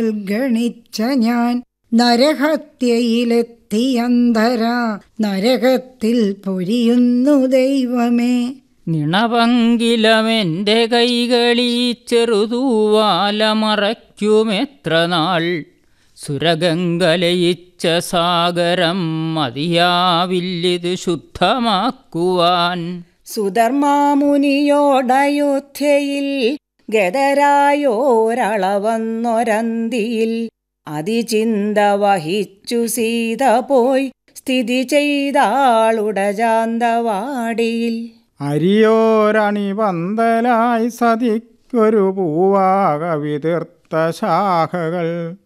ഗണിച്ച ഞാൻ നരഹത്യയിലെത്തിയന്തര നരകത്തിൽ പൊരിയുന്നു ദൈവമേ നിണപങ്കിലമെൻ്റെ കൈകളീ ചെറുതൂവാല മറയ്ക്കുമെത്ര നാൾ സുരഗംഗലയിച്ച സാഗരം മതിയാവില്ലിത് ശുദ്ധമാക്കുവാൻ സുധർമാമുനിയോടയോധ്യയിൽ ഗതരായോരളവന്നൊരന്തിയിൽ അതിചിന്ത വഹിച്ചു സീത പോയി സ്ഥിതി ചെയ്താളുടജാന്തവാടിയിൽ അരിയോരണി പന്തലായി സതിക്കൊരു പൂവാക വിതിർത്ത ശാഖകൾ